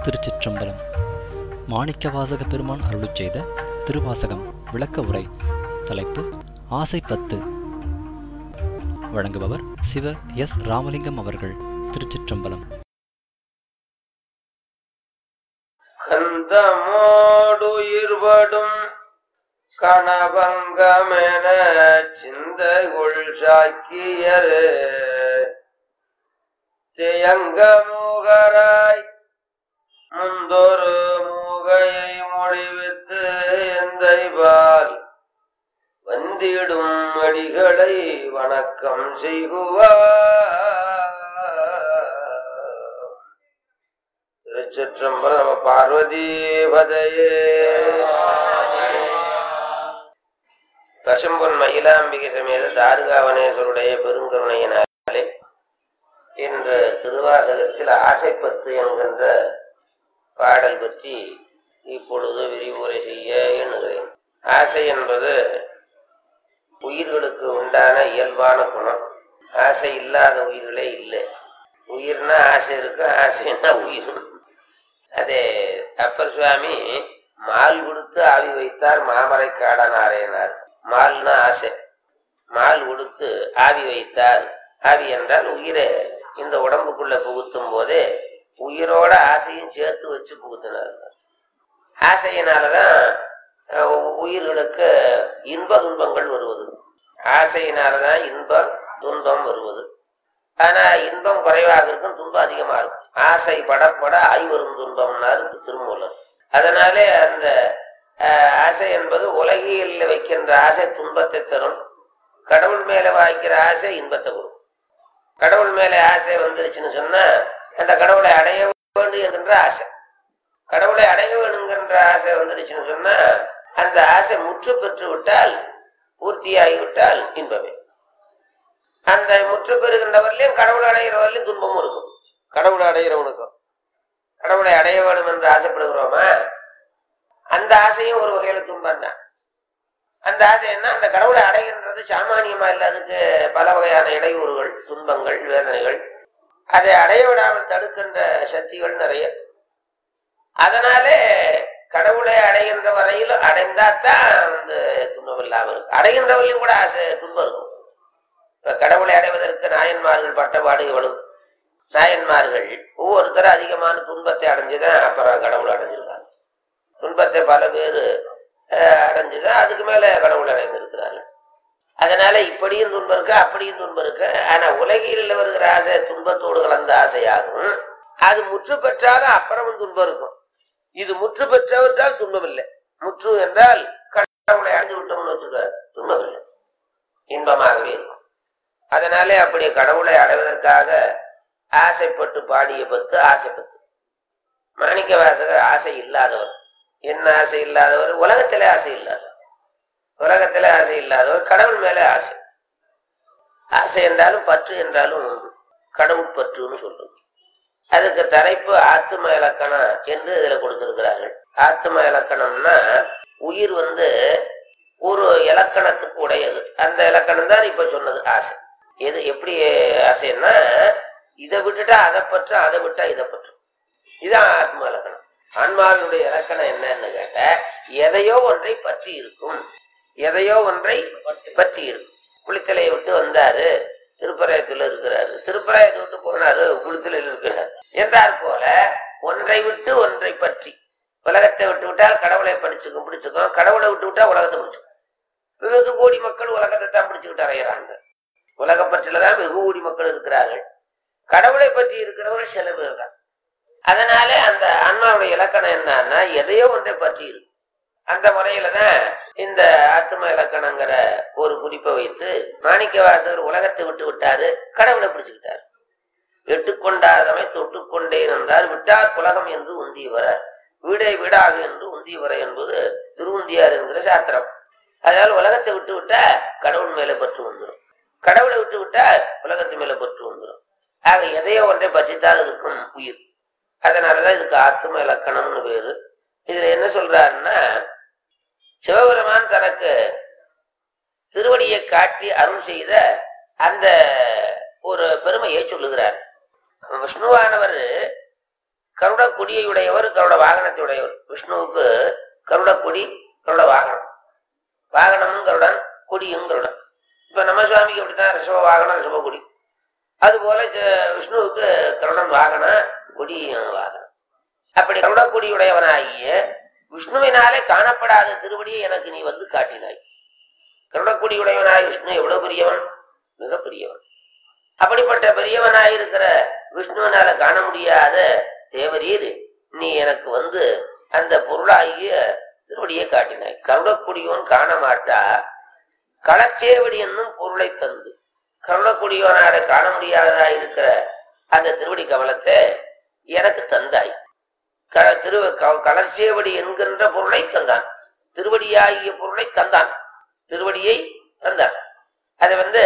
திருச்சிற்றம்பலம் மாணிக்கவாசக பெருமான் அருளிச் செய்த திருவாசகம் விளக்க உரை தலைப்பு ஆசை பத்து வழங்குபவர் சிவ எஸ் ராமலிங்கம் அவர்கள் திருச்சிற்றம்பலம் கந்தமோடுயிர்படும் கனபங்கமென சிந்தைகுள் சாக்கியர் தியங்க மூகராய் முந்தொரு மூகையை மொழிவித்து எந்தைபால் வந்திடும் அடிகளை வணக்கம் செய்குவார் திருச்சிற்றம்பலம் நம பார்வதி பதையே பசும்பொன் மயிலாம்பிகை சமேத தாருகாவனேஸ்வருடைய பெருங்கருணையினாலே இன்று திருவாசகத்தில் ஆசைப்பத்து என்கின்ற பாடல் பற்றி இப்பொழுது விரிவுரை செய்ய எண்ணுகிறேன் ஆசை என்பது உயிர்களுக்கு உண்டான இயல்பான குணம் ஆசை இல்லாத உயிர்களே இல்லை உயிர்னா ஆசை இருக்கு ஆசைன்னா உயிர் அதே அப்பர் சுவாமி மால் கொடுத்து ஆவி வைத்தார் மாமரை காடனாரேனார் மால்னா ஆசை மால் கொடுத்து ஆவி வைத்தார் ஆவி என்றால் உயிரை இந்த உடம்புக்குள்ள புகுத்தும் போதே உயிரோட ஆசையும் சேர்த்து வச்சு புகுத்தினார் ஆசையினாலதான் அஹ், உயிர்களுக்கு இன்ப துன்பங்கள் வருவது ஆசையினாலதான் இன்பம் துன்பம் வருவது ஆனா இன்பம் குறைவாக இருக்கும் துன்பம் அதிகமா இருக்கும் ஆசை படப்பட ஐவரும் துன்பம்னாரு திருமூலர் அதனாலே அந்த அஹ், ஆசை என்பது உலகில் வைக்கின்ற ஆசை துன்பத்தை தரும் கடவுள் மேல வாய்க்கிற ஆசை இன்பத்தை கொடுக்கும் கடவுள் மேல ஆசை வந்துருச்சுன்னு சொன்னா அந்த கடவுளை அடைய வேண்டும் என்கின்ற ஆசை கடவுளை அடைய வேணுங்கின்ற ஆசை வந்துருச்சுன்னு சொன்னா அந்த ஆசை முற்று பெற்று விட்டால் பூர்த்தியாகி விட்டால் இன்பமே அந்த முற்று பெறுகின்றவர்களையும் கடவுளை அடைகிறவர்களையும் துன்பமும் இருக்கும் கடவுளை அடைகிறவனுக்கும் கடவுளை அடைய வேண்டும் என்று ஆசைப்படுகிறோமா அந்த ஆசையும் ஒரு வகையில துன்பம் தான் அந்த ஆசை என்ன அந்த கடவுளை அடைகின்றது சாமானியமா இல்ல அதுக்கு பல வகையான இடையூறுகள் துன்பங்கள் வேதனைகள் அதை அடைய விடாமல் தடுக்கின்ற சக்திகள் நிறைய அதனாலே கடவுளை அடைகின்ற வரையிலும் அடைந்தாத்தான் வந்து துன்பம் இல்லாம இருக்கு அடைகின்றவரையும் கூட ஆசை துன்பம் இருக்கும் இப்ப கடவுளை அடைவதற்கு நாயன்மார்கள் பட்டபாடு எவ்வளவு நாயன்மார்கள் ஒவ்வொருத்தரும் அதிகமான துன்பத்தை அடைஞ்சுதான் அப்புறம் கடவுளை அடைஞ்சிருக்காங்க துன்பத்தை பல பேர் அடைஞ்சுதான் அதுக்கு மேல கடவுள் அடைந்திருக்கிறார்கள் அதனால இப்படியும் துன்பம் இருக்கு அப்படியும் துன்பம் இருக்கு ஆனா உலகில் வருகிற ஆசை துன்பத்தோடு கலந்த ஆசையாகும் அது முற்று பெற்றாலும் அப்புறமும் துன்பம் இருக்கும் இது முற்று பெற்றவற்றால் துன்பம் இல்லை முற்று என்றால் கடவுளை அடைந்து விட்டோம்னு வச்சுக்க துன்பம் இல்லை இன்பமாகவே இருக்கும் அதனாலே அப்படி கடவுளை அடைவதற்காக ஆசைப்பட்டு பாடிய பத்து ஆசைப்பத்து மாணிக்க வாசகர் ஆசை இல்லாதவர் என்ன ஆசை இல்லாதவர் உலகத்திலே ஆசை இல்லாதவர் உலகத்திலே ஆசை இல்லாதவர் கடவுள் மேலே ஆசை ஆசை என்றாலும் பற்று என்றாலும் உண்டு கடவுள் பற்றுன்னு சொல்றது அதுக்கு தலைப்பு ஆத்தும இலக்கணம் என்று இதுல கொடுத்திருக்கிறார்கள் ஆத்தும இலக்கணம்னா உயிர் வந்து ஒரு இலக்கணத்துக்கு உடையது அந்த இலக்கணம் தான் இப்ப சொன்னது ஆசை எது எப்படி ஆசைன்னா இதை விட்டுட்டா அதை பற்றும் அதை விட்டா இதை பற்றும் இதுதான் ஆத்ம இலக்கணம் ஆன்மாவினுடைய இலக்கணம் என்னன்னு கேட்ட எதையோ ஒன்றை பற்றி இருக்கும் எதையோ ஒன்றை பற்றி இருக்கும் குளித்தலையை விட்டு வந்தாரு திருப்பராயத்துல இருக்கிறாரு திருப்பராயத்தை விட்டு போனாரு குளித்தலையில் இருக்கிறார் என்றார் போல ஒன்றை விட்டு ஒன்றை பற்றி உலகத்தை விட்டு விட்டால் கடவுளை படிச்சுக்கும் பிடிச்சுக்கும் கடவுளை விட்டு விட்டா உலகத்தை பிடிச்சுக்கும் வெகு கோடி மக்கள் உலகத்தை தான் பிடிச்சுக்கிட்டு அறையிறாங்க உலக பற்றிலதான் வெகு கோடி மக்கள் இருக்கிறார்கள் கடவுளை பற்றி இருக்கிறவர்கள் சில பேர் தான் அதனால அந்த அண்ணாவுடைய இலக்கணம் என்னன்னா எதையோ ஒன்றை பற்றி இருக்கும் அந்த முறையில தான் இந்த ஆத்ம இலக்கணங்கிற ஒரு குறிப்பை வைத்து மாணிக்க வாசகர் உலகத்தை விட்டு விட்டாரு கடவுளை பிடிச்சுக்கிட்டாரு எட்டுக்கொண்டாதமை தொட்டுக்கொண்டேன் என்றார் விட்டார் உலகம் என்று உந்தி வர வீடை வீடாக என்று உந்தி வர என்பது திருவுந்தியார் என்கிற சாத்திரம் அதனால உலகத்தை விட்டு விட்டா கடவுள் மேல பற்று வந்துடும் கடவுளை விட்டு விட்டா உலகத்து மேல பற்று வந்துடும் ஆக எதையோ ஒன்றை பற்றித்தான் இருக்கும் உயிர் அதனாலதான் இதுக்கு ஆத்ம இலக்கணம்னு பேரு இதுல என்ன சொல்றாருன்னா சிவபெருமான் தனக்கு திருவடியை காட்டி அருள் செய்த அந்த ஒரு பெருமையை சொல்லுகிறார் விஷ்ணுவானவர் கருட கொடியுடையவர் கருட வாகனத்தையுடையவர் விஷ்ணுவுக்கு கருட கொடி கருட வாகனம் வாகனமும் கருடன் கொடியும் கருடன் இப்ப நம்ம சுவாமிக்கு அப்படித்தான் ரிஷப வாகனம் ரிஷப கொடி அது போல விஷ்ணுவுக்கு கருடன் வாகனம் கொடியும் வாகனம் அப்படி கருட கொடியுடையவனாகிய விஷ்ணுவினாலே காணப்படாத திருவடியை எனக்கு நீ வந்து காட்டினாய் கருடக்குடியுடையவனாய் விஷ்ணு எவ்வளவு பெரியவன் மிக பெரியவன் அப்படிப்பட்ட பெரியவனாய் இருக்கிற விஷ்ணுவினால காண முடியாத தேவரீர் நீ எனக்கு வந்து அந்த பொருளாகிய திருவடியை காட்டினாய் கருடக்குடியோன் காண மாட்டா களச்சேவடி என்னும் பொருளை தந்து கருடக்குடியோனால காண முடியாததா இருக்கிற அந்த திருவடி கமலத்தை எனக்கு தந்தாய் க திரு கலர்ச்சேவடி என்கின்ற பொருளை தந்தான் திருவடியாகிய பொருளை தந்தான் திருவடியை தந்தான் அது வந்து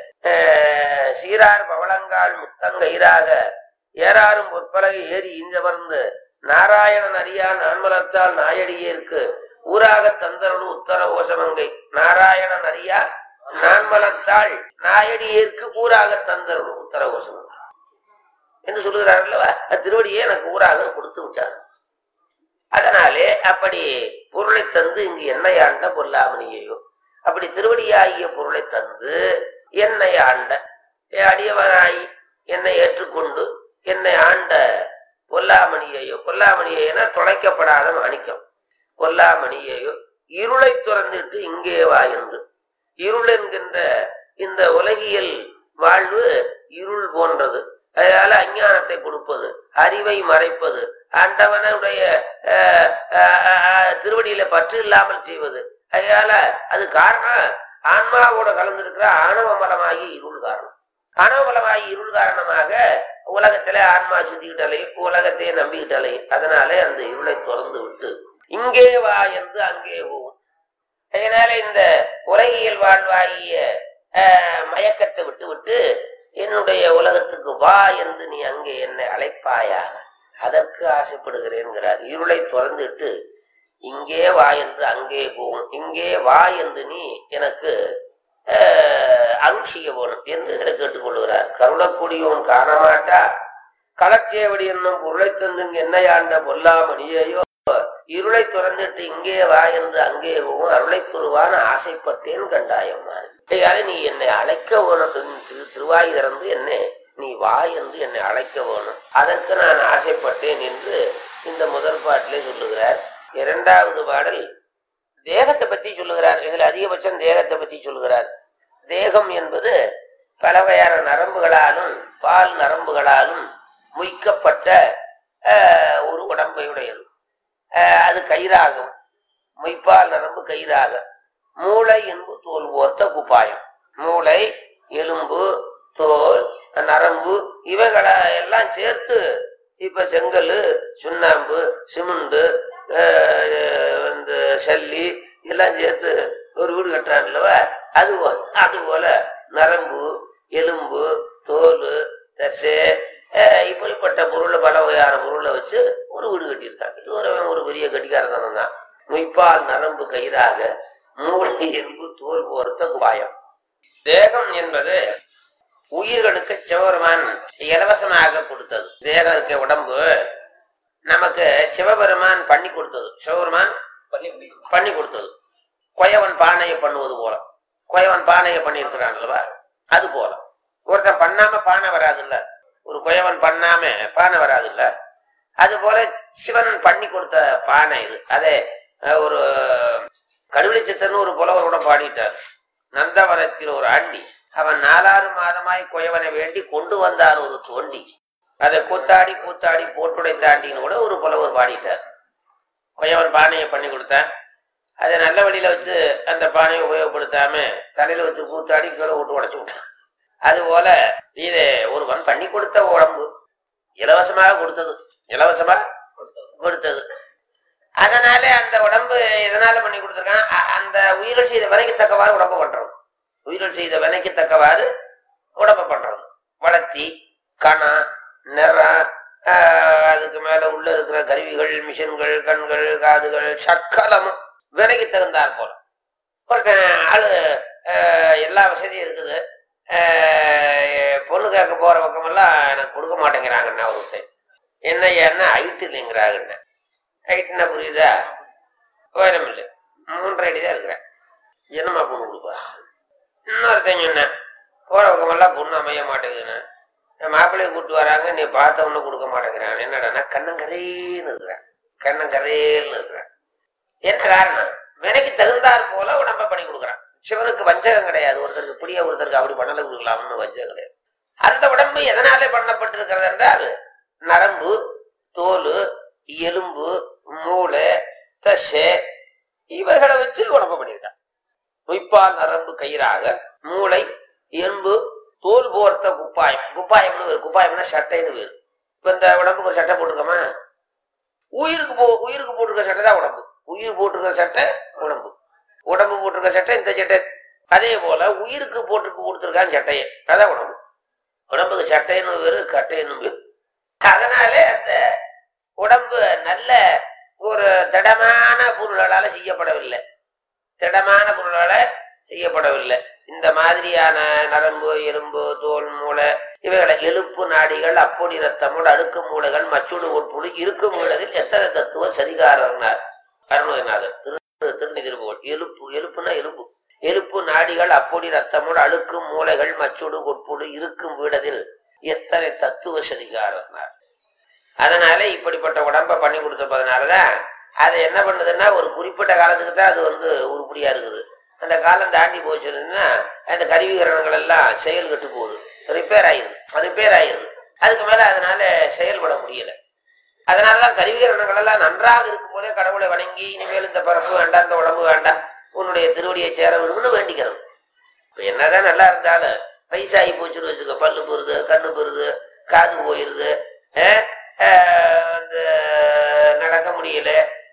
சீரார் பவளங்கால் முத்தங்கயிறாக ஏறாரும் பொற்பலகை ஏறி இந்தமர்ந்து நாராயணன் அறியா நான்மலத்தால் நாயடியேற்கு ஊராக தந்தருள் உத்தர ஓசமங்கை நாராயணன் அறியா நான்மலத்தாள் நாயடியேற்கு ஊராக தந்தருள் உத்தர ஓசமங்கை என்று சொல்லுகிறார் அல்லவா திருவடியே எனக்கு ஊராக கொடுத்து விட்டார் அதனாலே அப்படி பொருளை தந்து இங்கு என்னை ஆண்ட பொல்லாமணியையோ அப்படி திருவடியாகிய பொருளை தந்து என்னை ஆண்ட அடியவனாய் என்னை ஏற்றுக்கொண்டு என்னை ஆண்ட பொல்லாமணியையோ பொல்லாமணியைனா தொலைக்கப்படாத மாணிக்கம் பொல்லாமணியையோ இருளை துறந்துட்டு இங்கே வா என்று இருள் என்கின்ற இந்த உலகியல் வாழ்வு இருள் போன்றது அதனால அஞ்ஞானத்தை கொடுப்பது அறிவை மறைப்பது ஆண்டவனுடைய திருவடியில பற்று இல்லாமல் செய்வது அதனால அது காரணம் ஆன்மாவோட கலந்திருக்கிற ஆணவ மலமாகி இருள் காரணம் ஆணவ மலமாகி இருள் காரணமாக உலகத்திலே ஆன்மா சுத்திக்கிட்டாலையும் உலகத்தையே நம்பிக்கிட்டாலையும் அதனாலே அந்த இருளை திறந்து விட்டு இங்கே வா என்று அங்கே போகும் அதனால இந்த உலகியல் வாழ்வாகிய மயக்கத்தை விட்டு விட்டு என்னுடைய உலகத்துக்கு வா என்று நீ அங்கே என்னை அழைப்பாயாக அதற்கு ஆசைப்படுகிறேன்கிறார் இருளை திறந்துட்டு இங்கே வா என்று அங்கே போகும் இங்கே வா என்று நீ எனக்கு அருள் செய்ய போனும் என்று இதில் கேட்டுக்கொள்கிறார் கருணக்கூடியோன் காணமாட்டா களச்சேவடி என்னும் பொருளை தந்து என்னையாண்ட பொல்லாமணியையோ இருளை துறந்துட்டு இங்கே வா என்று அங்கே போகும் அருளை பெறுவான ஆசைப்பட்டேன் கண்டாயம்மான் அதை நீ என்னை அழைக்க வேணும் திருவாய் திறந்து என்னை நீ வா என்று என்னை அழைக்க வேணும் அதற்கு நான் ஆசைப்பட்டேன் என்று இந்த முதல் பாட்டிலே சொல்லுகிறார் இரண்டாவது பாடல் தேகத்தை பத்தி சொல்லுகிறார் இதுல அதிகபட்சம் தேகத்தை பத்தி சொல்லுகிறார் தேகம் என்பது பல வகையான நரம்புகளாலும் பால் நரம்புகளாலும் முய்க்கப்பட்ட ஒரு உடம்பை உடையது அது கயிறாகும் மொய்ப்பால் நரம்பு கயிறாக மூளை என்பு தோல் ஓர்த்த குப்பாயம் மூளை எலும்பு தோல் நரம்பு இவைகளை எல்லாம் சேர்த்து இப்ப செங்கல் சுண்ணாம்பு சிமெண்ட் வந்து சல்லி எல்லாம் சேர்த்து ஒரு வீடு கட்டுறாங்கல்லவா அது போல அது போல நரம்பு எலும்பு தோல் தசை இப்படிப்பட்ட பொருளை பல வகையான பொருளை வச்சு ஒரு வீடு கட்டியிருக்காங்க இது ஒரு ஒரு பெரிய கட்டிக்காரத்தனம் தான் மொய்ப்பால் நரம்பு கயிறாக மூளை எலும்பு தோல் போர்த்த குபாயம் தேகம் என்பது உயிர்களுக்கு சிவபெருமான் இலவசமாக கொடுத்தது தேகம் இருக்க உடம்பு நமக்கு சிவபெருமான் பண்ணி கொடுத்தது சிவபெருமான் பண்ணி கொடுத்தது கொயவன் பானையை பண்ணுவது போல கொயவன் பானையை பண்ணியிருக்கிறான் அல்லவா அது போல ஒருத்தன் பண்ணாம பானை வராது இல்ல ஒரு கொயவன் பண்ணாம பானை வராது இல்ல அது போல சிவன் பண்ணி கொடுத்த பானை இது அதே ஒரு கடுவெளி சித்தர்னு ஒரு புலவர் கூட பாடிட்டார் நந்தவனத்தில் ஒரு ஆண்டி அவன் நாலாறு மாதமாய் கொயவனை வேண்டி கொண்டு வந்தார் ஒரு தோண்டி அதை கூத்தாடி கூத்தாடி போட்டுடை தாண்டின்னு கூட ஒரு புலவர் பாடிட்டார் கொயவன் பானையை பண்ணி கொடுத்தேன் அதை நல்ல வழியில வச்சு அந்த பானையை உபயோகப்படுத்தாம தலையில வச்சு கூத்தாடி கீழே விட்டு உடச்சு விட்டான் அது போல இது ஒருவன் பண்ணி கொடுத்த உடம்பு இலவசமாக கொடுத்தது இலவசமா கொடுத்தது அதனால அந்த உடம்பு எதனால பண்ணி கொடுத்துருக்கான் அந்த உயிரில் செய்த வினைக்கு தக்கவாறு உடம்பு பண்றது உயிரில் செய்த வினைக்கு தக்கவாறு உடம்பு பண்றது வளர்த்தி கணம் நிறம் அதுக்கு மேல உள்ள இருக்கிற கருவிகள் மிஷின்கள் கண்கள் காதுகள் சக்கலமும் விலைக்கு தகுந்தார் போல ஒருத்தன் ஆளு எல்லா வசதியும் இருக்குது பொண்ணு கேட்க போற பக்கமெல்லாம் எனக்கு கொடுக்க மாட்டேங்கிறாங்கண்ணா ஒருத்தன் என்ன ஏன்னா ஹைட் இல்லைங்கிறாங்க ஹைட்னா புரியுதா உயரம் இல்லை மூன்றரை அடி தான் இருக்கிறேன் என்னம்மா பொண்ணு கொடுப்பா இன்னொருத்தன் சொன்னேன் போற பக்கமெல்லாம் பொண்ணு அமைய மாட்டேங்குதுன்னு என் மாப்பிள்ளைய கூப்பிட்டு வராங்க நீ பார்த்தவொன்னு கொடுக்க மாட்டேங்கிறான் என்னடான்னா கண்ணங்கரேன்னு இருக்கிறேன் கண்ணங்கரேன்னு இருக்கிறேன் என்ன காரணம் வினைக்கு தகுந்தாற் போல உடம்ப பண்ணி கொடுக்குறான் சிவனுக்கு வஞ்சகம் கிடையாது ஒருத்தருக்கு பிடிய ஒருத்தருக்கு அப்படி பண்ணல கொடுக்கலாம்னு வஞ்சகம் கிடையாது அந்த உடம்பு எதனாலே பண்ணப்பட்டிருக்கிறது என்றால் நரம்பு தோல் எலும்பு மூளை தசை இவைகளை வச்சு உடம்பு பண்ணியிருக்கான் மொய்ப்பால் நரம்பு கயிறாக மூளை எலும்பு தோல் போர்த்த குப்பாயம் குப்பாயம்னு வேறு குப்பாயம்னா சட்டைன்னு வேறு இப்ப இந்த உடம்புக்கு ஒரு சட்டை போட்டிருக்கோமா உயிருக்கு போ உயிருக்கு போட்டிருக்க சட்டை தான் உடம்பு உயிர் போட்டிருக்கிற சட்டை உடம்பு உடம்பு போட்டிருக்க சட்டை இந்த சட்டை அதே போல உயிருக்கு போட்டு கொடுத்துருக்கான் சட்டையை அதான் உடம்பு உடம்புக்கு சட்டைன்னு வேறு கட்டைன்னு வேறு அதனாலே அந்த உடம்பு நல்ல ஒரு திடமான பொருள்களால செய்யப்படவில்லை திடமான பொருளால செய்யப்படவில்லை இந்த மாதிரியான நரம்பு எலும்பு தோல் மூளை இவைகளை எழுப்பு நாடிகள் அப்பொடி ரத்தமோடு அடுக்கு மூளைகள் மச்சுடு உட்புழு இருக்கும் இடத்தில் எத்தனை தத்துவ சதிகாரர்னார் அருணகிரிநாதர் திரு திருநி திருபுகழ் எழுப்பு எழுப்புனா எலும்பு எழுப்பு நாடிகள் அப்பொடி ரத்தமோடு அழுக்கு மூளைகள் மச்சுடு உட்புழு இருக்கும் வீடதில் எத்தனை தத்துவ சதிகாரர்னார் அதனால இப்படிப்பட்ட உடம்ப பண்ணி கொடுத்தப்பதனாலதான் அது என்ன பண்ணுதுன்னா ஒரு குறிப்பிட்ட காலத்துக்கு தான் அது வந்து உருப்படியா இருக்குது அந்த காலம் தாண்டி போச்சுன்னா அந்த கருவிகரணங்கள் எல்லாம் செயல் கட்டு போகுது ரிப்பேர் ஆயிருது ரிப்பேர் ஆயிருது அதுக்கு மேல அதனால செயல்பட முடியல அதனாலதான் கருவிகரணங்கள் எல்லாம் நன்றாக இருக்கும் போதே கடவுளை வணங்கி இனிமேல் இந்த பரப்பு வேண்டாம் இந்த உடம்பு வேண்டாம் உன்னுடைய திருவடியை சேர வேணும்னு வேண்டிக்கிறது இப்ப என்னதான் நல்லா இருந்தாலும் வயசாகி போச்சுன்னு வச்சுக்க பல்லு போருது கண்ணு போருது காது போயிருது அஹ் ஆஹ் அந்த நடக்க முடியல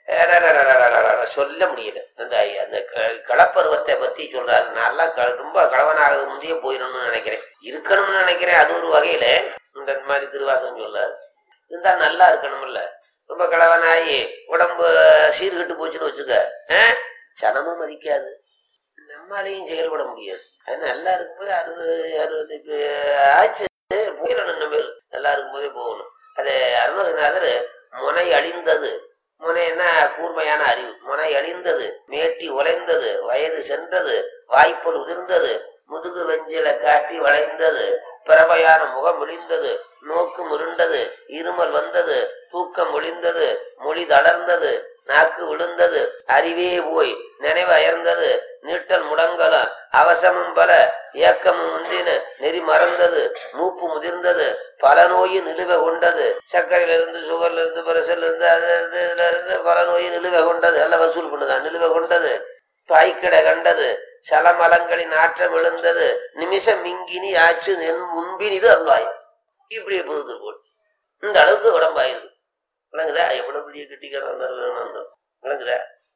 அடடடடடடட சொல்ல முடியல அந்த அந்த க- களப்பருவத்தை பத்தி சொல்றாரு நல்லா க- ரொம்ப கலவனாக முந்தைய போயிடணும்னு நினைக்கிறேன் இருக்கணும்னு நினைக்கிறேன் அது ஒரு வகையில இந்த மாதிரி திருவாசகம் சொல்லாரு இருந்தா நல்லா இருக்கணும்ல ரொம்ப கலவனாகி உடம்பு சீர்கெட்டு போச்சுன்னு வச்சுக்க ஆஹ் சனமும் மதிக்காது நம்மளாலையும் செயல்பட முடியாது அது நல்லா இருக்கும்போது அறுபது அறுபதுக்கு ஆச்சு போயிடணும் இனிமேல் நல்லா இருக்கும்போதே போகணும் அது அருணகிரிநாதர் முனை அழிந்தது முனைன்னா கூர்மையான அறிவு முனை அழிந்தது மேட்டி உலைந்தது வயது சென்றது வாய்ப்புல் உதிர்ந்தது முதுகு வெஞ்சில காட்டி வளைந்தது பிறவையான முகம் விழிந்தது நோக்கு முருண்டது இருமல் வந்தது தூக்கம் ஒளிந்தது மொழி தளர்ந்தது நாக்கு விழுந்தது அறிவே போய் நினைவு அயர்ந்தது நீட்டல் முடங்கலம் அவசமும் பல ஏக்கமும் முந்தின நெறி மறந்தது மூப்பு முதிர்ந்தது பல நோயும் நிலுவை கொண்டது சர்க்கரையில இருந்து சுகர்ல இருந்து பிரஷர்ல இருந்து அது இருந்து இதுல இருந்து பல நோயும் நிலுவை கொண்டது எல்லாம் வசூல் பண்ணுதான் நிலுவை கொண்டது பாய்க்கிட கண்டது சலமலங்களின் ஆற்றம் விழுந்தது நிமிஷம் மிங்கினி ஆச்சு என் முன்பின் இது அருள்வாய் இப்படி புது போல் இந்த அளவுக்கு உடம்பாயிருக்கு விளங்குதா எவ்வளவு பெரிய கெட்டிக்காரன் வேணும் விளங்குதா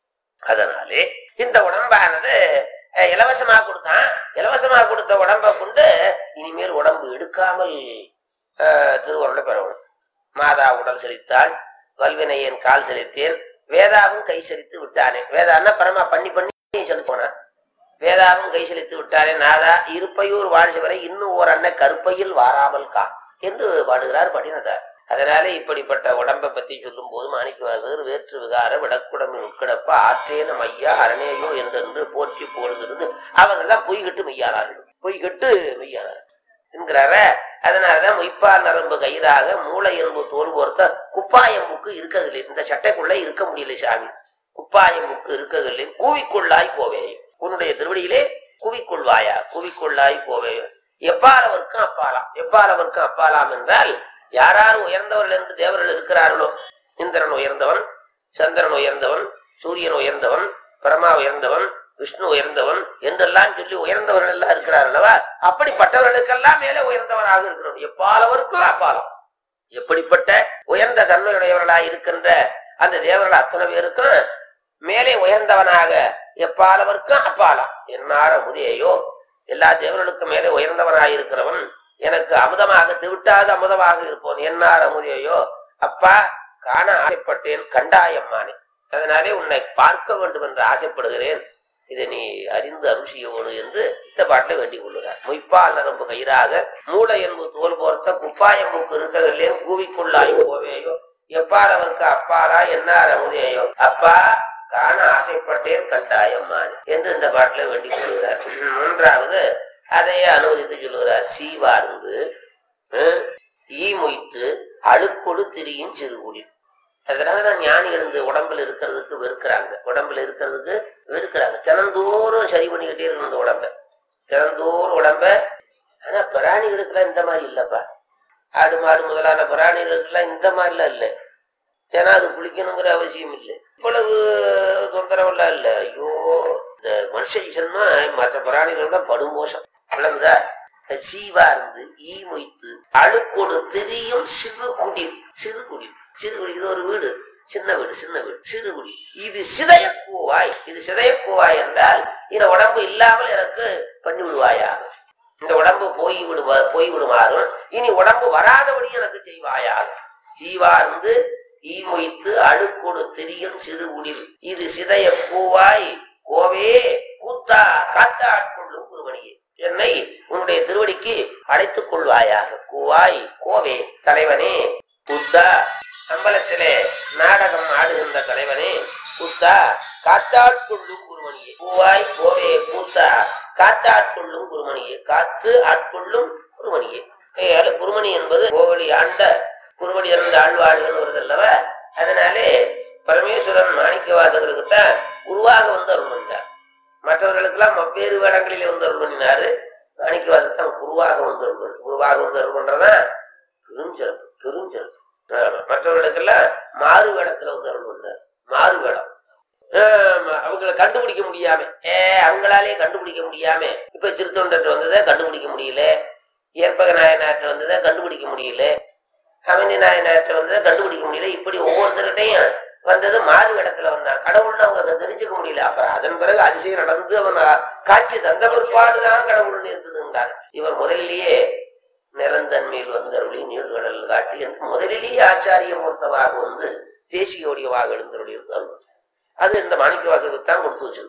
அதனாலே இந்த உடம்பானது அஹ், இலவசமா கொடுத்தான் இலவசமா கொடுத்த உடம்பை கொண்டு இனிமேல் உடம்பு எடுக்காமல் அஹ், திருவருளை பெறணும் மாதா உடல் செலுத்தாள் வல்வினையன் கால் செலுத்தேன் வேதாவும் கை செலுத்து விட்டானே வேதான்னா பரமா பண்ணி பண்ணி செலுத்தோனா வேதாவும் கை செலுத்து விட்டானே நாதா இருப்பையூர் வாழ்ச்சிவரை இன்னும் ஓர் அண்ணன் கருப்பையில் வாராமல் கா என்று பாடுகிறார் படினதார் அதனாலே இப்படிப்பட்ட உடம்பை பத்தி சொல்லும் போது மாணிக்கவாசகர் வேற்று விகார விடக்குடமின் உட்கிடப்ப ஆற்றேன மையா அரணேயோ என்றென்று போற்றி புகழ்கிறது அவங்கெல்லாம் பொய்கட்டு மெய்யானார்கள் பொய்கட்டு மெய்யானார்கள் என்கிறார அதனாலதான் மொய்ப்பால் நரம்பு கயிறாக மூளை எலும்பு தோல் போர்த்த குப்பாயம்புக்கு இருக்கவில்லை இந்த சட்டைக்குள்ள இருக்க முடியல சாமி குப்பாயம்புக்கு இருக்கவில்லை கூவிக்கொள்ளாய் கோவே உன்னுடைய திருவடியிலே குவிக்கொள்வாயா குவிக்கொள்ளாய் கோவே எப்பாலவர்க்கும் அப்பாலாம் எப்பாலவர்க்கும் அப்பாலாம் என்றால் யாரார் உயர்ந்தவர்கள் என்று தேவர்கள் இருக்கிறார்களோ இந்திரன் உயர்ந்தவன் சந்திரன் உயர்ந்தவன் சூரியன் உயர்ந்தவன் பிரமா உயர்ந்தவன் விஷ்ணு உயர்ந்தவன் என்றெல்லாம் சொல்லி உயர்ந்தவர்கள் எல்லாம் இருக்கிறார் அல்லவா அப்படிப்பட்டவர்களுக்கெல்லாம் மேலே உயர்ந்தவனாக இருக்கிறவன் எப்பாலவருக்கும் அப்பாலம் எப்படிப்பட்ட உயர்ந்த தன்மையுடையவர்களாய் இருக்கின்ற அந்த தேவர்கள் அத்தனை பேருக்கும் மேலே உயர்ந்தவனாக எப்பாலவர்க்கும் அப்பாலாம் என்னார முதியையோ எல்லா தேவர்களுக்கும் மேலே உயர்ந்தவனாய் இருக்கிறவன் எனக்கு அமுதமாக திவிட்டாத அமுதமாக இருப்போன் என்னார் அமுதையோ அப்பா காண ஆசைப்பட்டேன் கண்டாயம்மானே அதனாலே உன்னை பார்க்க வேண்டும் என்று ஆசைப்படுகிறேன் இதை நீ அறிந்து அருள் செய்ய வேணும் என்று இந்த பாட்டில் வேண்டிக் கொள்கிறார் மொய்ப்பால் நரம்பு கயிறாக மூளை என்பது தோல் போர்த்த குப்பாயம்புக்கு இருக்கவில்லேன் கூவிக்கொள்ளாய் போவேயோ எப்பால் அவருக்கு அப்பாலா என்னார் அமுதேயோ அப்பா காண ஆசைப்பட்டேன் கண்டாயம்மான் என்று இந்த பாட்டில் வேண்டிக் கொள்கிறார் மூன்றாவது அதையே அனுமதித்து சொல்லுகிறார் சீவார்ந்து அஹ், ஈ மொய்த்து அழுக்கொடு திரியும் சிறுகுடில் அதனாலதான் ஞானிகள் இந்த உடம்புல இருக்கிறதுக்கு வெறுக்கிறாங்க உடம்புல இருக்கிறதுக்கு வெறுக்கிறாங்க தினந்தோறும் சரி பண்ணிக்கிட்டே இருக்கணும் இந்த உடம்ப தினந்தோறும் உடம்ப ஆனா பிராணிகளுக்கெல்லாம் இந்த மாதிரி இல்லப்பா ஆடு மாடு முதலான பிராணிகளுக்கெல்லாம் இந்த மாதிரிலாம் இல்லை ஏன்னா அது குளிக்கணுங்கிற அவசியம் இல்லை இவ்வளவு தொந்தரவெல்லாம் இல்லை ஐயோ இந்த மனுஷ ஜென்மா மற்ற பிராணிகளோட படுமோசம் விளங்குதா சீவா இருந்து ஈ மொய்த்து அழுக்கோடு திரியும் சிறு குடில் சிறு குடில் சிறு குடில் இது ஒரு வீடு சின்ன வீடு சின்ன வீடு சிறு குடி இது சிதைய கூவாய் இது சிதைய கூவாய் என்றால் இந்த உடம்பு இல்லாமல் எனக்கு பண்ணி விடுவாயாக இந்த உடம்பு போய் விடுவா போய் விடுமாறும் இனி உடம்பு வராதபடி எனக்கு செய்வாயாக சீவார்ந்து ஈ மொய்த்து அழுக்கோடு திரியும் சிறு குடில் இது சிதைய கூவாய் கோவே கூத்தா காத்தா ஆட்கொள்ளும் குருமணியே என்னை உன்னுடைய திருவடிக்கு அழைத்துக் கொள்வாயாக கூவாய் கோவே தலைவனே கூத்தா அம்பலத்திலே நாடகம் ஆடுகின்ற தலைவனே கூத்தா காத்தாட்கொள்ளும் குருமணியே கூவாய் கோவே கூத்தா காத்தாட்கொள்ளும் குருமணியே காத்து ஆட்கொள்ளும் குருமணியே ஏழு குருமணி என்பது கோவலி ஆண்ட குருமணி இறந்த ஆழ்வாழ்கள் வருது அல்லவா அதனாலே பரமேஸ்வரன் மாணிக்க வாசகருக்குத்தான் உருவாக வந்து அருள் பண்ணினார் மற்றவர்களுக்கெல்லாம் வெவ்வேறு வேடங்களிலே வந்து அருள் பண்ணினாரு மாணிக்க வாசகத்தான் குருவாக வந்து அருள் பண்ணி குருவாக வந்து அருள் பண்றதான் பெருஞ்சிறப்பு பெருஞ்சிறப்பு ஆமா. மற்றவர்களுக்கெல்லாம் மாறு வேடத்துல வந்து அருள் பண்ணார் மாறு வேடம் ஆமா, அவங்கள கண்டுபிடிக்க முடியாம ஏ அவங்களாலே கண்டுபிடிக்க முடியாம இப்ப சிறுத்தொண்டர் வந்ததை கண்டுபிடிக்க முடியல ஏற்பக நாயனாற்ற வந்ததை கண்டுபிடிக்க முடியல அவனி நாயனாற்ற வந்ததை கண்டுபிடிக்க முடியல இப்படி ஒவ்வொருத்தர்கிட்டையும் வந்தது மாறு இடத்துல வந்தான் கடவுள்னு அவங்க தெரிஞ்சுக்க முடியல அப்புறம் அதன் பிறகு அதிசயம் நடந்து அவன் காட்சி தந்த பிற்பாடுதான் கடவுள்னு இருக்குதுன்றார் இவர் முதலிலேயே நிரந்தன்மையில் வந்தருளி நீர்கடல் காட்டி என்று முதலிலேயே ஆச்சாரிய மூர்த்தமாக வந்து தேசியோடியவாக எழுந்தருளி இருந்தார் அது இந்த மாணிக்க வாசகருக்கு தான் கொடுத்து வச்சிருக்கு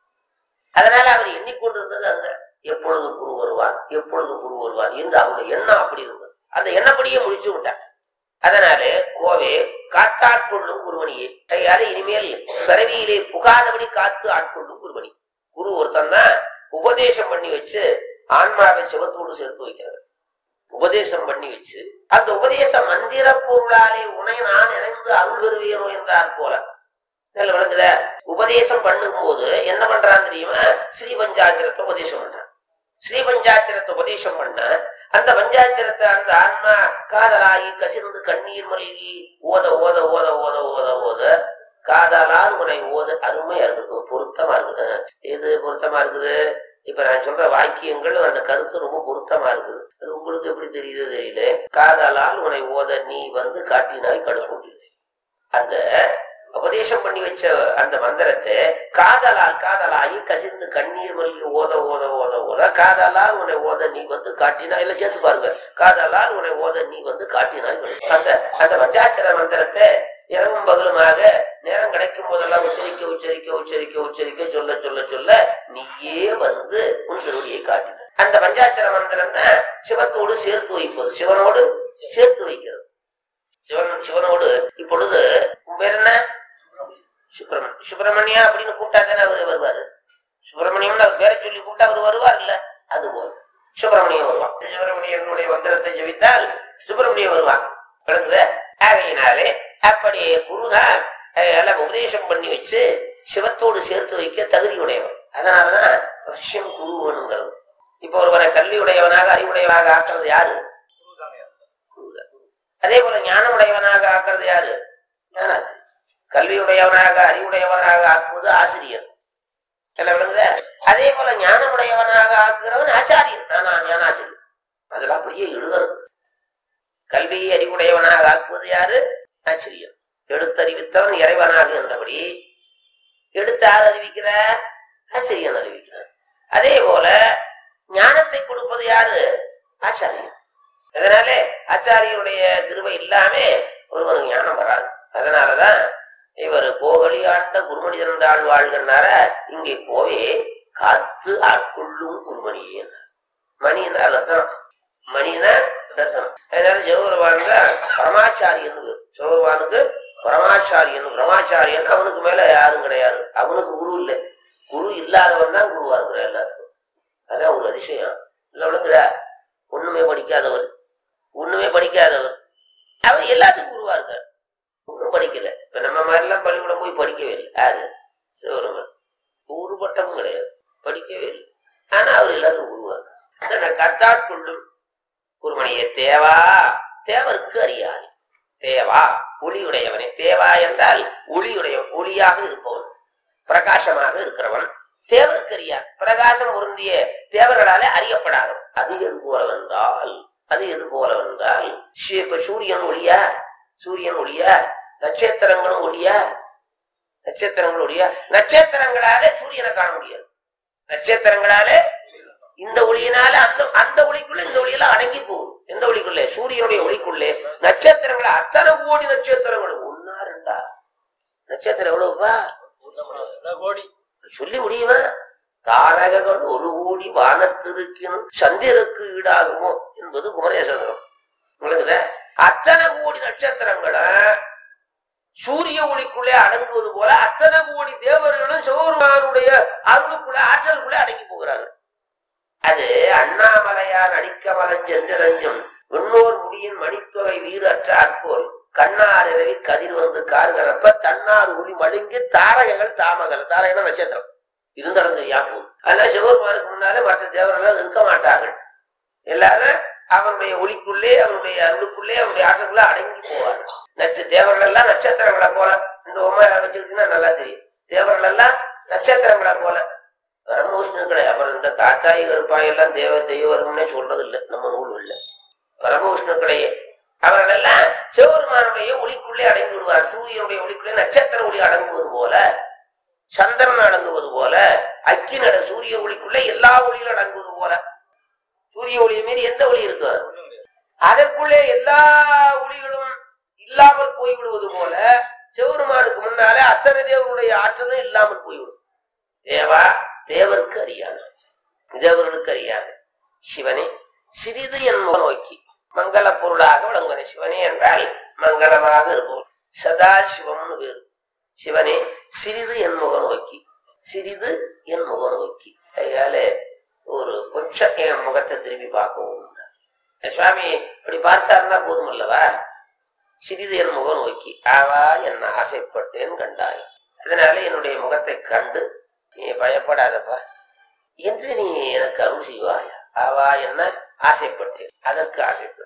அதனால அவர் எண்ணிக்கொண்டிருந்தது அதுதான் எப்பொழுது குரு வருவார் எப்பொழுது குரு வருவார் என்று அவருடைய எண்ணம் அப்படி இருந்தது அந்த எண்ணப்படியே முடிச்சு விட்டார் அதனாலே கோவே காத்தாட்கொள்ளும் குருமணியே கையால இனிமேல் பிறவியிலே புகாதபடி காத்து ஆட்கொள்ளும் குருமணி குரு ஒருத்தன் தான் உபதேசம் பண்ணி வச்சு ஆன்மாவை சிவத்தோடு சேர்த்து வைக்கிறார் உபதேசம் பண்ணி வச்சு அந்த உபதேச மந்திர பொருளாலே உனை நான் இணைந்து அருள் பெறுவேனோ என்றார் போல இதுல விளங்குத உபதேசம் பண்ணும்போது என்ன பண்றான் தெரியுமா ஸ்ரீ பஞ்சாட்சரத்தை உபதேசம் பண்றான் ஸ்ரீ பஞ்சாட்சரத்தை உபதேசம் பண்ண அந்த பஞ்சாட்சரத்தை அந்த ஆன்மா காதலாகி கசிந்து கண்ணீர் மல்கி ஓத ஓத ஓத ஓத ஓத ஓத காதலால் உனை ஓத அருமையா இருக்குது பொருத்தமா இருக்குது இது பொருத்தமா இருக்குது இப்ப நான் சொல்ற வாக்கியங்கள் அந்த கருத்து ரொம்ப பொருத்தமா இருக்குது அது உங்களுக்கு எப்படி தெரியுது தெரியல காதலால் உனை ஓத நீ வந்து காட்டினாய் கடுப்பு அந்த உபதேசம் பண்ணி வச்ச அந்த மந்திரத்தை காதலால் காதலாகி கசிந்து கண்ணீர் மல்கி ஓத ஓத ஓத ஓத காதலால் உன்னை ஓத நீ வந்து காட்டினா இல்ல சேர்த்து பாருங்க காதலால் உன்னை ஓத நீ வந்து காட்டினாய் கடுப்பு. அந்த அந்த பஞ்சாட்சர மந்திரத்தை இரவும் பகலுமாக நேரம் கிடைக்கும் போதெல்லாம் உச்சரிக்க உச்சரிக்க உச்சரிக்க உச்சரிக்க சொல்ல சொல்ல சொல்ல நீயே வந்து உன் திருவடியை காட்டின அந்த பஞ்சாட்சர மந்திரம் தான் சிவத்தோடு சேர்த்து வைப்பது சிவனோடு சேர்த்து வைக்கிறது சிவன் சிவனோடு இப்பொழுது உன் பேர் என்ன சுப்பிரமணியம் சுப்பிரமணியா அப்படின்னு கூப்பிட்டா தானே அவர் வருவாரு சுப்பிரமணியம்னு அவர் பேரை சொல்லி கூப்பிட்டா அவர் வருவார் இல்ல அது போல் சுப்பிரமணியம் வருவான் சுப்பிரமணியனுடைய மந்திரத்தை ஜெபித்தால் சுப்பிரமணியம் வருவான் விளங்குத ஆகையினாலே அப்படி குருதான் எல்லாம் உபதேசம் பண்ணி வச்சு சிவத்தோடு சேர்த்து வைக்க தகுதி உடையவன் அதனாலதான் வருஷம் குரு வேணுங்கிறது இப்ப ஒருவனை கல்வி உடையவனாக அறிவுடையவனாக ஆக்குறது யாரு குருதான். அதே போல ஞானம் உடையவனாக ஆக்குறது யாரு ஞானாசிரியர் கல்வியுடையவனாக அறிவுடையவனாக ஆக்குவது ஆசிரியர் எல்லாம் விளங்குதா அதே போல ஞானமுடையவனாக ஆக்குகிறவன் ஆச்சாரியன் நானா ஞானாச்சாரியன் அதெல்லாம் அப்படியே எழுதணும் கல்வியை அறிவுடையவனாக ஆக்குவது யாரு ஆச்சரியம் எடுத்தறிவித்தவன் இறைவனாக என்றபடி எடுத்து யார் அறிவிக்கிறார் ஆசிரியன் அறிவிக்கிறார் அதே போல ஞானத்தை கொடுப்பது யாரு ஆச்சாரியன் அதனாலே ஆச்சாரியனுடைய கிருபை இல்லாம ஒருவனுக்கு ஞானம் வராது அதனாலதான் இவர் போகலி காண்ட குருமணி இருந்தாள் வாழ்கன்னார இங்கே கோவே காத்து ஆட்கொள்ளும் குருமணியே மணினா ரத்தனம் மணினா ரத்தனம் அதனால சிவபெருமான் தான் பரமாச்சாரியன் சிவபெருமானுக்கு பரமாச்சாரியன் பிரமாச்சாரியன் அவனுக்கு மேல யாரும் கிடையாது அவனுக்கு குரு இல்லை குரு இல்லாதவன் தான் குருவா இருக்கிற எல்லாத்துக்கும் அதான் ஒரு அதிசயம் இல்ல விழுங்குற ஒண்ணுமே படிக்காதவர் ஒண்ணுமே படிக்காதவர் அவர் எல்லாத்துக்கும் குருவா இருக்கார் ஒண்ணும் படிக்கல இப்ப நம்ம மாதிரி எல்லாம் பள்ளிக்கூடம் போய் படிக்கவே இல்லை யாரு சிவருமன் ஒரு பட்டமும் கிடையாது படிக்கவே இல்லை ஆனா அவர் எல்லாத்துக்கும் குருவா இருக்கார் கத்தாட்கொள்ளும் குருமணியே தேவா தேவருக்கு அறியானே தேவா ஒளியுடையவனே தேவா என்றால் ஒளியுடைய ஒளியாக இருப்பவன் பிரகாசமாக இருக்கிறவன் தேவர்க்கரியான் பிரகாசம் பொருந்திய தேவர்களாலே அறியப்படாதவன் அது எது போலவென்றால் அது எது போலவென்றால் சி- இப்ப சூரியன் ஒளியா சூரியன் ஒளியா நட்சத்திரங்களும் ஒளியா நட்சத்திரங்கள் ஒளியா நட்சத்திரங்களாலே சூரியனை காண முடியாது நட்சத்திரங்களாலே இந்த ஒளியினால அந்த அந்த ஒளிக்குள்ள இந்த ஒளியெல்லாம் அடங்கி போகும் எந்த ஒளிக்குள்ளே சூரியனுடைய ஒளிக்குள்ளே நட்சத்திரங்களை அத்தனை கோடி நட்சத்திரங்கள் ஒன்னா ரெண்டா நட்சத்திரம் எவ்வளவுப்பா கோடி சொல்லி முடியுமா தாரகங்கள் ஒரு கோடி வானத்திருக்கினும் சந்திரக்கு ஈடாகுமோ என்பது குமரேசரம் விளங்குதா அத்தனை கோடி நட்சத்திரங்களை சூரிய ஒளிக்குள்ளே அடங்குவது போல அத்தனை கோடி தேவர்களும் சிவபெருமானுடைய அருளுக்குள்ள ஆற்றலுக்குள்ளே அடங்கி போகிறார்கள் அது அண்ணாமலையார் அடிக்கமலன் சென்றரஞ்சும் விண்ணோர் முடியின் மணித்தொகை வீரற்ற அற்போய் கண்ணார் இரவி கதிர் வந்து கார்கரப்ப தன்னார் ஒளி மழுங்கி தாரகைகள் தாமகல தாரகன நட்சத்திரம் இருந்தடந்து யாக்கும் அதனால சிவபெருமானுக்கு முன்னாலே மற்ற தேவர்கள் இருக்க மாட்டார்கள் எல்லாரும் அவனுடைய ஒளிக்குள்ளே அவனுடைய அருளுக்குள்ளே அவனுடைய ஆற்றலுக்குள்ள அடங்கி போவார்கள் நட்ச தேவர்கள் எல்லாம் நட்சத்திரங்களை போல இந்த உண்மை வச்சிருக்கீங்கன்னா நல்லா தெரியும் தேவர்கள் எல்லாம் நட்சத்திரங்களை போல பரமவிஷ்ணுக்களை அப்புறம் இந்த காத்தாய் கருப்பாய் எல்லாம் தேவ தெய்வம்னே சொல்றது இல்லை நம்ம நூல் இல்லை பரமவிஷ்ணுக்களையே அவர்கள் எல்லாம் சிவபெருமானுடைய ஒளிக்குள்ளே அடங்கி விடுவார் சூரியனுடைய ஒளிக்குள்ளே நட்சத்திர ஒளி அடங்குவது போல சந்திரன் அடங்குவது போல அக்கி நட சூரிய ஒளிக்குள்ளே எல்லா ஒளியும் அடங்குவது போல சூரிய ஒளியை மீறி எந்த ஒளி இருக்கு அதற்குள்ளே எல்லா ஒளிகளும் இல்லாமல் போய்விடுவது போல சிவபெருமானுக்கு முன்னாலே அத்தனை தேவருடைய ஆற்றலும் இல்லாமல் போய்விடும் தேவா தேவருக்கு அறியான தேவர்களுக்கு அறியான சிவனே சிறிது என் முகம் நோக்கி மங்கள பொருளாக விளங்குவன சிவனே என்றால் மங்களமாக இருப்போம் சதா சிவம்னு பேரு சிவனே சிறிது என் முக நோக்கி சிறிது என் முக நோக்கி அதனால ஒரு கொஞ்சம் என் முகத்தை திரும்பி பார்க்கவும் சுவாமி இப்படி பார்த்தாருன்னா போதும் அல்லவா சிறிது என் முகம் நோக்கி ஆவா என்ன ஆசைப்பட்டேன் கண்டாய் அதனால என்னுடைய முகத்தை கண்டு நீ பயப்படாதப்பா என்று நீ எனக்கு அருள் செய்வாயா ஆவா என்ன ஆசைப்பட்டேன் அதற்கு ஆசைப்பட்டேன்